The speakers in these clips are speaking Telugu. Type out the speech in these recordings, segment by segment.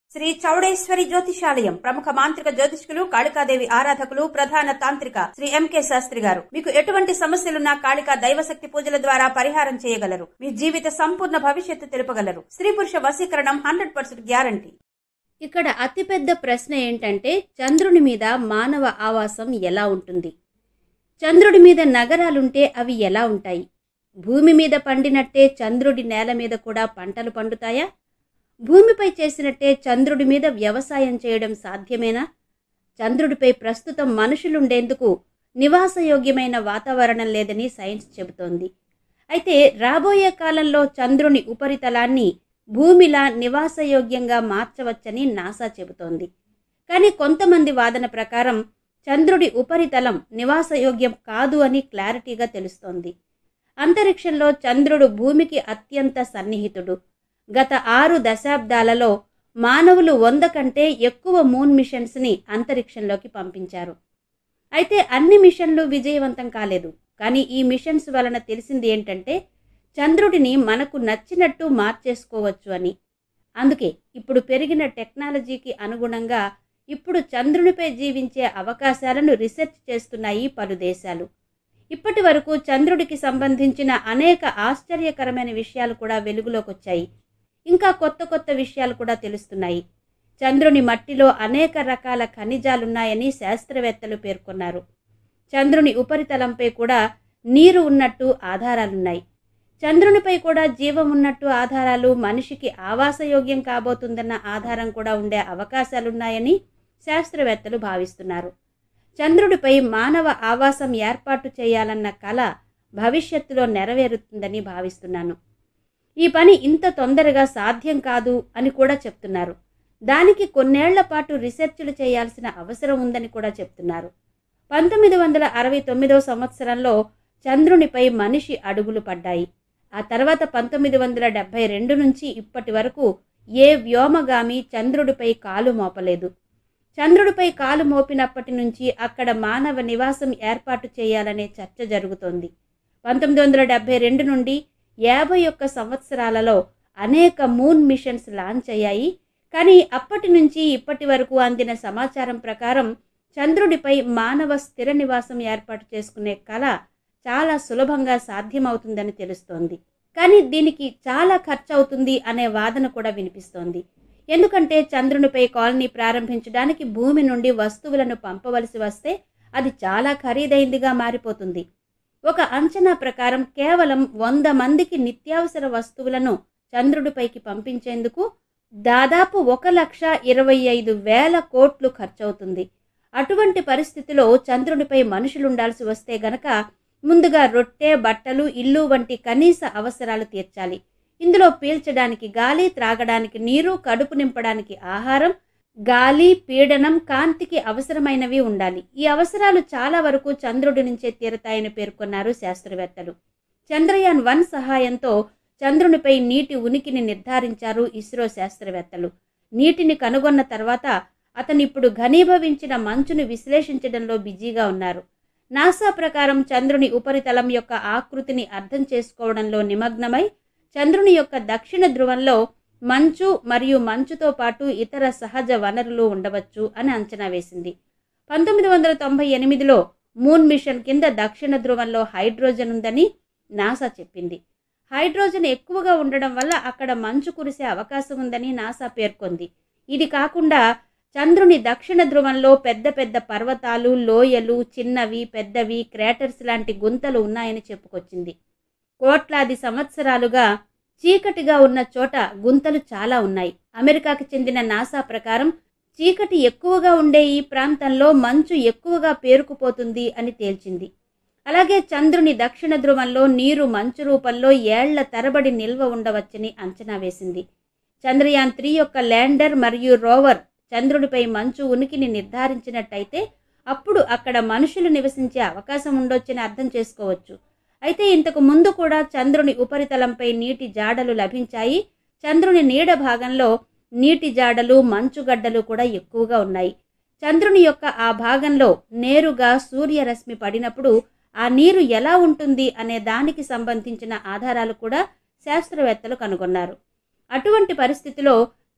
శ్రీ చౌడేశ్వరి జ్యోతిషాలయం ప్రముఖ మాంత్రిక జ్యోతిష్కులు కాళికాదేవి ఆరాధకులు ప్రధాన తాంత్రిక శ్రీ ఎంకే శాస్త్రి గారు మీకు ఎటువంటి సమస్యలున్నా కాళికా దైవశక్తి పూజల ద్వారా పరిహారం చేయగలరు మీ జీవిత సంపూర్ణ భవిష్యత్తు తెలుపగలరు స్త్రీ పురుష వశీకరణం హండ్రెడ్ పర్సెంట్ గ్యారంటీ ఇక్కడ అతిపెద్ద ప్రశ్న ఏంటంటే చంద్రుని మీద మానవ ఆవాసం ఎలా ఉంటుంది చంద్రుడి మీద నగరాలుంటే అవి ఎలా ఉంటాయి భూమి మీద పండినట్టే చంద్రుడి నేల మీద కూడా పంటలు పండుతాయా భూమిపై చేసినట్టే చంద్రుడి మీద వ్యవసాయం చేయడం సాధ్యమేనా చంద్రుడిపై ప్రస్తుతం మనుషులుండేందుకు నివాసయోగ్యమైన వాతావరణం లేదని సైన్స్ చెబుతోంది అయితే రాబోయే కాలంలో చంద్రుని ఉపరితలాన్ని భూమిలా నివాసయోగ్యంగా మార్చవచ్చని నాసా చెబుతోంది కానీ కొంతమంది వాదన ప్రకారం చంద్రుడి ఉపరితలం నివాసయోగ్యం కాదు అని క్లారిటీగా తెలుస్తోంది అంతరిక్షంలో చంద్రుడు భూమికి అత్యంత సన్నిహితుడు గత ఆరు దశాబ్దాలలో మానవులు వంద కంటే ఎక్కువ మూన్ మిషన్స్ని అంతరిక్షంలోకి పంపించారు అయితే అన్ని మిషన్లు విజయవంతం కాలేదు కానీ ఈ మిషన్స్ వలన తెలిసింది ఏంటంటే చంద్రుడిని మనకు నచ్చినట్టు మార్చేసుకోవచ్చు అని అందుకే ఇప్పుడు పెరిగిన టెక్నాలజీకి అనుగుణంగా ఇప్పుడు చంద్రునిపై జీవించే అవకాశాలను రీసెర్చ్ చేస్తున్నాయి పలు దేశాలు ఇప్పటి వరకు చంద్రుడికి సంబంధించిన అనేక ఆశ్చర్యకరమైన విషయాలు కూడా వెలుగులోకి వచ్చాయి ఇంకా కొత్త కొత్త విషయాలు కూడా తెలుస్తున్నాయి చంద్రుని మట్టిలో అనేక రకాల ఖనిజాలున్నాయని శాస్త్రవేత్తలు పేర్కొన్నారు చంద్రుని ఉపరితలంపై కూడా నీరు ఉన్నట్టు ఆధారాలున్నాయి చంద్రునిపై కూడా జీవం ఉన్నట్టు ఆధారాలు మనిషికి ఆవాసయోగ్యం కాబోతుందన్న ఆధారం కూడా ఉండే అవకాశాలున్నాయని శాస్త్రవేత్తలు భావిస్తున్నారు చంద్రుడిపై మానవ ఆవాసం ఏర్పాటు చేయాలన్న కళ భవిష్యత్తులో నెరవేరుతుందని భావిస్తున్నాను ఈ పని ఇంత తొందరగా సాధ్యం కాదు అని కూడా చెప్తున్నారు దానికి కొన్నేళ్ల పాటు రీసెర్చ్లు చేయాల్సిన అవసరం ఉందని కూడా చెప్తున్నారు పంతొమ్మిది వందల అరవై తొమ్మిదవ సంవత్సరంలో చంద్రునిపై మనిషి అడుగులు పడ్డాయి ఆ తర్వాత పంతొమ్మిది వందల డెబ్బై రెండు నుంచి ఇప్పటి వరకు ఏ వ్యోమగామి చంద్రుడిపై కాలు మోపలేదు చంద్రుడిపై కాలు మోపినప్పటి నుంచి అక్కడ మానవ నివాసం ఏర్పాటు చేయాలనే చర్చ జరుగుతోంది పంతొమ్మిది వందల డెబ్బై రెండు నుండి యాభై ఒక్క సంవత్సరాలలో అనేక మూన్ మిషన్స్ లాంచ్ అయ్యాయి కానీ అప్పటి నుంచి ఇప్పటి వరకు అందిన సమాచారం ప్రకారం చంద్రుడిపై మానవ స్థిర నివాసం ఏర్పాటు చేసుకునే కళ చాలా సులభంగా సాధ్యమవుతుందని తెలుస్తోంది కానీ దీనికి చాలా ఖర్చు అవుతుంది అనే వాదన కూడా వినిపిస్తోంది ఎందుకంటే చంద్రునిపై కాలనీ ప్రారంభించడానికి భూమి నుండి వస్తువులను పంపవలసి వస్తే అది చాలా ఖరీదైందిగా మారిపోతుంది ఒక అంచనా ప్రకారం కేవలం వంద మందికి నిత్యావసర వస్తువులను చంద్రుడిపైకి పంపించేందుకు దాదాపు ఒక లక్ష ఇరవై ఐదు వేల కోట్లు ఖర్చవుతుంది అటువంటి పరిస్థితిలో చంద్రుడిపై మనుషులుండాల్సి వస్తే గనక ముందుగా రొట్టె బట్టలు ఇల్లు వంటి కనీస అవసరాలు తీర్చాలి ఇందులో పీల్చడానికి గాలి త్రాగడానికి నీరు కడుపు నింపడానికి ఆహారం గాలి పీడనం కాంతికి అవసరమైనవి ఉండాలి ఈ అవసరాలు చాలా వరకు చంద్రుడి నుంచే తీరతాయని పేర్కొన్నారు శాస్త్రవేత్తలు చంద్రయాన్ వన్ సహాయంతో చంద్రునిపై నీటి ఉనికిని నిర్ధారించారు ఇస్రో శాస్త్రవేత్తలు నీటిని కనుగొన్న తర్వాత అతను ఇప్పుడు ఘనీభవించిన మంచును విశ్లేషించడంలో బిజీగా ఉన్నారు నాసా ప్రకారం చంద్రుని ఉపరితలం యొక్క ఆకృతిని అర్థం చేసుకోవడంలో నిమగ్నమై చంద్రుని యొక్క దక్షిణ ధ్రువంలో మంచు మరియు మంచుతో పాటు ఇతర సహజ వనరులు ఉండవచ్చు అని అంచనా వేసింది పంతొమ్మిది వందల తొంభై ఎనిమిదిలో మూన్ మిషన్ కింద దక్షిణ ధ్రువంలో హైడ్రోజన్ ఉందని నాసా చెప్పింది హైడ్రోజన్ ఎక్కువగా ఉండడం వల్ల అక్కడ మంచు కురిసే అవకాశం ఉందని నాసా పేర్కొంది ఇది కాకుండా చంద్రుని దక్షిణ ధ్రువంలో పెద్ద పెద్ద పర్వతాలు లోయలు చిన్నవి పెద్దవి క్రేటర్స్ లాంటి గుంతలు ఉన్నాయని చెప్పుకొచ్చింది కోట్లాది సంవత్సరాలుగా చీకటిగా ఉన్న చోట గుంతలు చాలా ఉన్నాయి అమెరికాకు చెందిన నాసా ప్రకారం చీకటి ఎక్కువగా ఉండే ఈ ప్రాంతంలో మంచు ఎక్కువగా పేరుకుపోతుంది అని తేల్చింది అలాగే చంద్రుని దక్షిణ ధ్రువంలో నీరు మంచు రూపంలో ఏళ్ల తరబడి నిల్వ ఉండవచ్చని అంచనా వేసింది చంద్రయాన్ త్రీ యొక్క ల్యాండర్ మరియు రోవర్ చంద్రుడిపై మంచు ఉనికిని నిర్ధారించినట్టయితే అప్పుడు అక్కడ మనుషులు నివసించే అవకాశం ఉండొచ్చని అర్థం చేసుకోవచ్చు అయితే ఇంతకు ముందు కూడా చంద్రుని ఉపరితలంపై నీటి జాడలు లభించాయి చంద్రుని నీడ భాగంలో నీటి జాడలు మంచుగడ్డలు కూడా ఎక్కువగా ఉన్నాయి చంద్రుని యొక్క ఆ భాగంలో నేరుగా సూర్యరశ్మి పడినప్పుడు ఆ నీరు ఎలా ఉంటుంది అనే దానికి సంబంధించిన ఆధారాలు కూడా శాస్త్రవేత్తలు కనుగొన్నారు అటువంటి పరిస్థితిలో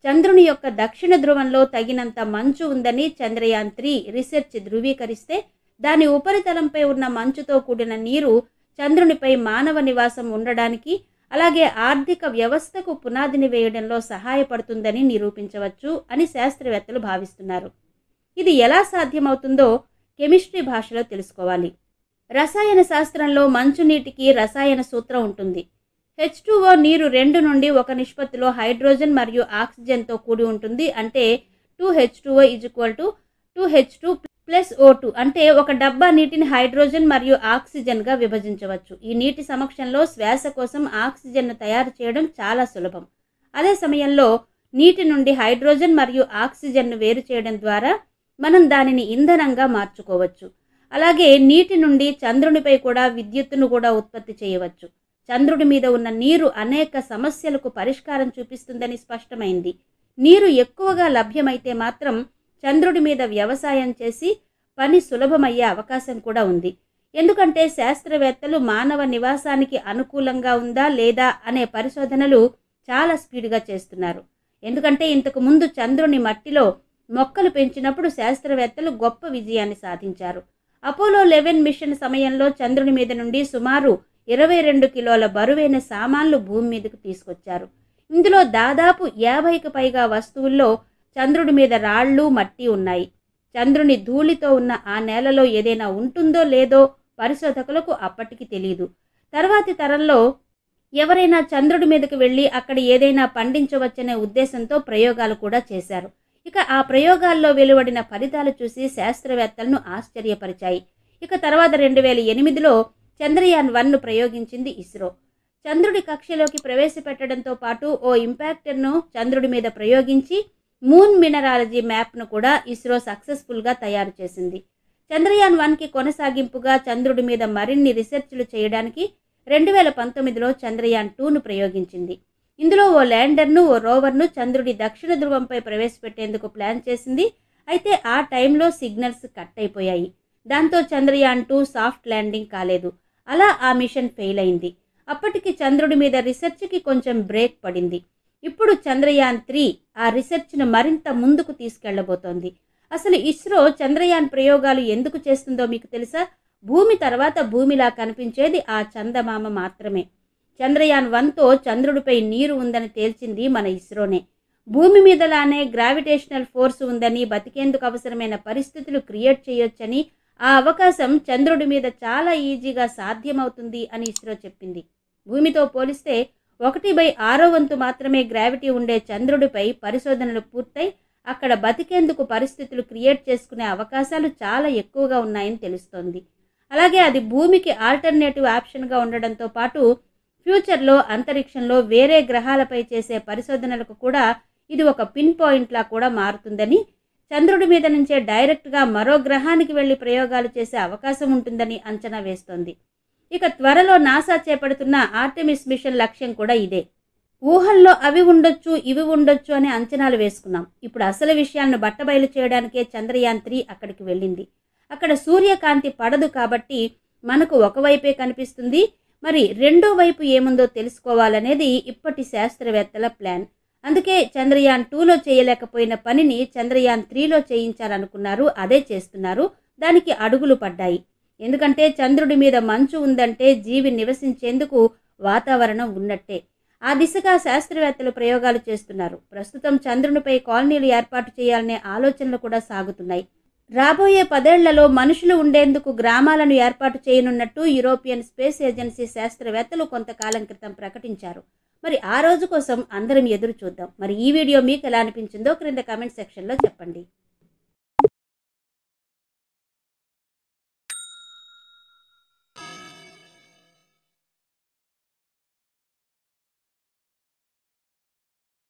చంద్రుని యొక్క దక్షిణ ధ్రువంలో తగినంత మంచు ఉందని చంద్రయాన్ త్రీ రీసెర్చ్ ధృవీకరిస్తే దాని ఉపరితలంపై ఉన్న మంచుతో కూడిన నీరు చంద్రునిపై మానవ నివాసం ఉండడానికి అలాగే ఆర్థిక వ్యవస్థకు పునాదిని వేయడంలో సహాయపడుతుందని నిరూపించవచ్చు అని శాస్త్రవేత్తలు భావిస్తున్నారు ఇది ఎలా సాధ్యమవుతుందో కెమిస్ట్రీ భాషలో తెలుసుకోవాలి రసాయన శాస్త్రంలో మంచునీటికి రసాయన సూత్రం ఉంటుంది హెచ్ నీరు రెండు నుండి ఒక నిష్పత్తిలో హైడ్రోజన్ మరియు ఆక్సిజన్తో కూడి ఉంటుంది అంటే two H two O is equal to two H two plus O two అంటే ఒక డబ్బా నీటిని హైడ్రోజన్ మరియు ఆక్సిజన్గా విభజించవచ్చు ఈ నీటి సమక్షంలో శ్వాస కోసం ఆక్సిజన్ను తయారు చేయడం చాలా సులభం అదే సమయంలో నీటి నుండి హైడ్రోజన్ మరియు ఆక్సిజన్ను వేరు చేయడం ద్వారా మనం దానిని ఇంధనంగా మార్చుకోవచ్చు అలాగే నీటి నుండి చంద్రునిపై కూడా విద్యుత్తును కూడా ఉత్పత్తి చేయవచ్చు చంద్రుడి మీద ఉన్న నీరు అనేక సమస్యలకు పరిష్కారం చూపిస్తుందని స్పష్టమైంది నీరు ఎక్కువగా లభ్యమైతే మాత్రం చంద్రుడి మీద వ్యవసాయం చేసి పని సులభమయ్యే అవకాశం కూడా ఉంది ఎందుకంటే శాస్త్రవేత్తలు మానవ నివాసానికి అనుకూలంగా ఉందా లేదా అనే పరిశోధనలు చాలా స్పీడ్గా చేస్తున్నారు ఎందుకంటే ఇంతకు ముందు చంద్రుని మట్టిలో మొక్కలు పెంచినప్పుడు శాస్త్రవేత్తలు గొప్ప విజయాన్ని సాధించారు అపోలో లెవెన్ మిషన్ సమయంలో చంద్రుని మీద నుండి సుమారు ఇరవై రెండు కిలోల బరువైన సామాన్లు భూమి మీదకు తీసుకొచ్చారు ఇందులో దాదాపు యాభైకి పైగా వస్తువుల్లో చంద్రుడి మీద రాళ్ళు మట్టి ఉన్నాయి చంద్రుని ధూళితో ఉన్న ఆ నేలలో ఏదైనా ఉంటుందో లేదో పరిశోధకులకు అప్పటికి తెలియదు తర్వాతి తరంలో ఎవరైనా చంద్రుడి మీదకి వెళ్ళి అక్కడ ఏదైనా పండించవచ్చనే ఉద్దేశంతో ప్రయోగాలు కూడా చేశారు ఇక ఆ ప్రయోగాల్లో వెలువడిన ఫలితాలు చూసి శాస్త్రవేత్తలను ఆశ్చర్యపరిచాయి ఇక తర్వాత రెండు వేల ఎనిమిదిలో చంద్రయాన్ వన్ను ప్రయోగించింది ఇస్రో చంద్రుడి కక్షలోకి ప్రవేశపెట్టడంతో పాటు ఓ ఇంపాక్టర్ను చంద్రుడి మీద ప్రయోగించి మూన్ మినరాలజీ మ్యాప్ను కూడా ఇస్రో సక్సెస్ఫుల్గా తయారు చేసింది చంద్రయాన్ వన్కి కొనసాగింపుగా చంద్రుడి మీద మరిన్ని రీసెర్చ్లు చేయడానికి రెండు వేల పంతొమ్మిదిలో చంద్రయాన్ టూను ప్రయోగించింది ఇందులో ఓ ల్యాండర్ను ఓ రోవర్ను చంద్రుడి దక్షిణ ధ్రువంపై ప్రవేశపెట్టేందుకు ప్లాన్ చేసింది అయితే ఆ టైంలో సిగ్నల్స్ కట్ అయిపోయాయి దాంతో చంద్రయాన్ టూ సాఫ్ట్ ల్యాండింగ్ కాలేదు అలా ఆ మిషన్ ఫెయిల్ అయింది అప్పటికి చంద్రుడి మీద రీసెర్చ్కి కొంచెం బ్రేక్ పడింది ఇప్పుడు చంద్రయాన్ త్రీ ఆ రీసెర్చ్ను మరింత ముందుకు తీసుకెళ్లబోతోంది అసలు ఇస్రో చంద్రయాన్ ప్రయోగాలు ఎందుకు చేస్తుందో మీకు తెలుసా భూమి తర్వాత భూమిలా కనిపించేది ఆ చందమామ మాత్రమే చంద్రయాన్ వన్తో చంద్రుడిపై నీరు ఉందని తేల్చింది మన ఇస్రోనే భూమి మీదలానే గ్రావిటేషనల్ ఫోర్స్ ఉందని బతికేందుకు అవసరమైన పరిస్థితులు క్రియేట్ చేయొచ్చని ఆ అవకాశం చంద్రుడి మీద చాలా ఈజీగా సాధ్యమవుతుంది అని ఇస్రో చెప్పింది భూమితో పోలిస్తే ఒకటి బై ఆరో వంతు మాత్రమే గ్రావిటీ ఉండే చంద్రుడిపై పరిశోధనలు పూర్తయి అక్కడ బతికేందుకు పరిస్థితులు క్రియేట్ చేసుకునే అవకాశాలు చాలా ఎక్కువగా ఉన్నాయని తెలుస్తోంది అలాగే అది భూమికి ఆల్టర్నేటివ్ ఆప్షన్గా ఉండడంతో పాటు ఫ్యూచర్లో అంతరిక్షంలో వేరే గ్రహాలపై చేసే పరిశోధనలకు కూడా ఇది ఒక పిన్ పాయింట్లా కూడా మారుతుందని చంద్రుడి మీద నుంచే డైరెక్ట్గా మరో గ్రహానికి వెళ్లి ప్రయోగాలు చేసే అవకాశం ఉంటుందని అంచనా వేస్తోంది ఇక త్వరలో నాసా చేపడుతున్న ఆర్టెమిస్ మిషన్ లక్ష్యం కూడా ఇదే ఊహల్లో అవి ఉండొచ్చు ఇవి ఉండొచ్చు అని అంచనాలు వేసుకున్నాం ఇప్పుడు అసలు విషయాలను బట్టబయలు చేయడానికే చంద్రయాన్ త్రీ అక్కడికి వెళ్ళింది అక్కడ సూర్యకాంతి పడదు కాబట్టి మనకు ఒకవైపే కనిపిస్తుంది మరి రెండో వైపు ఏముందో తెలుసుకోవాలనేది ఇప్పటి శాస్త్రవేత్తల ప్లాన్ అందుకే చంద్రయాన్ టూలో చేయలేకపోయిన పనిని చంద్రయాన్ త్రీలో చేయించాలనుకున్నారు అదే చేస్తున్నారు దానికి అడుగులు పడ్డాయి ఎందుకంటే చంద్రుడి మీద మంచు ఉందంటే జీవి నివసించేందుకు వాతావరణం ఉన్నట్టే ఆ దిశగా శాస్త్రవేత్తలు ప్రయోగాలు చేస్తున్నారు ప్రస్తుతం చంద్రునిపై కాలనీలు ఏర్పాటు చేయాలనే ఆలోచనలు కూడా సాగుతున్నాయి రాబోయే పదేళ్లలో మనుషులు ఉండేందుకు గ్రామాలను ఏర్పాటు చేయనున్నట్టు యూరోపియన్ స్పేస్ ఏజెన్సీ శాస్త్రవేత్తలు కొంతకాలం క్రితం ప్రకటించారు మరి ఆ రోజు కోసం అందరం ఎదురు చూద్దాం మరి ఈ వీడియో మీకు ఎలా అనిపించిందో క్రింద కామెంట్ సెక్షన్లో చెప్పండి